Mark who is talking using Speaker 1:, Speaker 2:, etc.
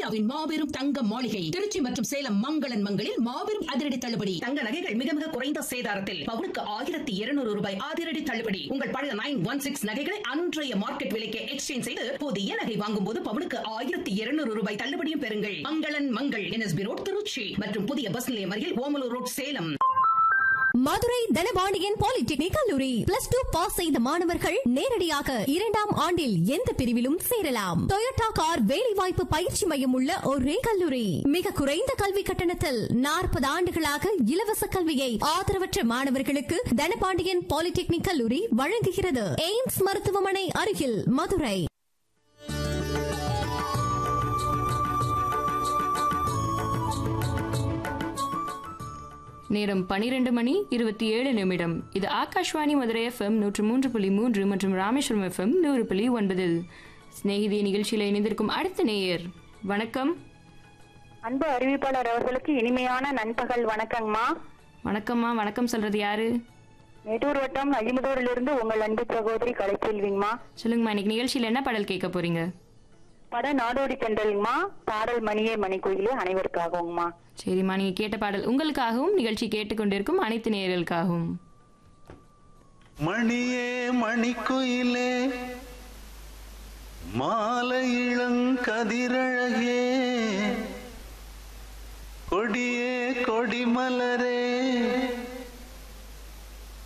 Speaker 1: இந்தியாவின் மாபெரும் தங்க மாளிகை திருச்சி மற்றும் சேலம் மங்களன் மங்களில் மாபெரும் அதிரடி தள்ளுபடி தங்க நகைகள் மிக மிக குறைந்த சேதாரத்தில் பவுனுக்கு ஆயிரத்தி இருநூறு ரூபாய் அதிரடி தள்ளுபடி உங்கள் பழைய நைன் ஒன் சிக்ஸ் நகைகளை அன்றைய மார்க்கெட் விலைக்கு எக்ஸ்சேஞ்ச் செய்து புதிய நகை வாங்கும் போது பவுனுக்கு ஆயிரத்தி இருநூறு ரூபாய் தள்ளுபடியும் பெறுங்கள் மங்களன் மங்கள் என்எஸ்பி ரோட் திருச்சி மற்றும் புதிய பஸ் நிலையம் அருகில் ஓமலூர் ரோட் சேலம்
Speaker 2: மதுரை தனபாண்டியன் பாலிடெக்னிக் கல்லூரி பிளஸ் டூ பாஸ் செய்த மாணவர்கள் நேரடியாக இரண்டாம் ஆண்டில் எந்த பிரிவிலும் சேரலாம் டொயோட்டா கார் வேலைவாய்ப்பு பயிற்சி மையம் உள்ள ஒரே கல்லூரி மிக குறைந்த கல்வி கட்டணத்தில் நாற்பது ஆண்டுகளாக இலவச கல்வியை ஆதரவற்ற மாணவர்களுக்கு தனபாண்டியன் பாலிடெக்னிக் கல்லூரி வழங்குகிறது எய்ம்ஸ் மருத்துவமனை அருகில் மதுரை
Speaker 3: நேரம் பனிரெண்டு மணி இருபத்தி ஏழு நிமிடம் இது ஆகாஷ்வாணி மதுரை எஃப்எம் நூற்று மூன்று புள்ளி மூன்று மற்றும் ராமேஸ்வரம் எஃப்எம் நூறு புள்ளி ஒன்பதில் சிநேகிதி நிகழ்ச்சியில் இணைந்திருக்கும் அடுத்த நேயர் வணக்கம்
Speaker 4: அன்பு அறிவிப்பாளர் அவர்களுக்கு இனிமையான நண்பகல் வணக்கங்கம்மா
Speaker 3: வணக்கம்மா வணக்கம் சொல்றது யாரு
Speaker 4: மேட்டூர் வட்டம் அழிமுதூரிலிருந்து உங்கள் அன்பு சகோதரி கலைச்செல்விங்கம்மா
Speaker 3: சொல்லுங்கம்மா இன்னைக்கு நிகழ்ச்சியில் என்ன பாடல் கேட்க போறீங்க
Speaker 4: பட நாடோடி தென்றல்ங்கம்மா பாடல் மணியே மணிக்குயிலே அனைவருக்காகவுங்கம்மா
Speaker 3: சரிம்மா நீங்க கேட்ட பாடல் உங்களுக்காகவும் நிகழ்ச்சி கேட்டுக்கொண்டிருக்கும் அனைத்து நேயர்களுக்காகவும்
Speaker 5: மணியே மணிக்குயிலே மாலை இளங்கதிரழகே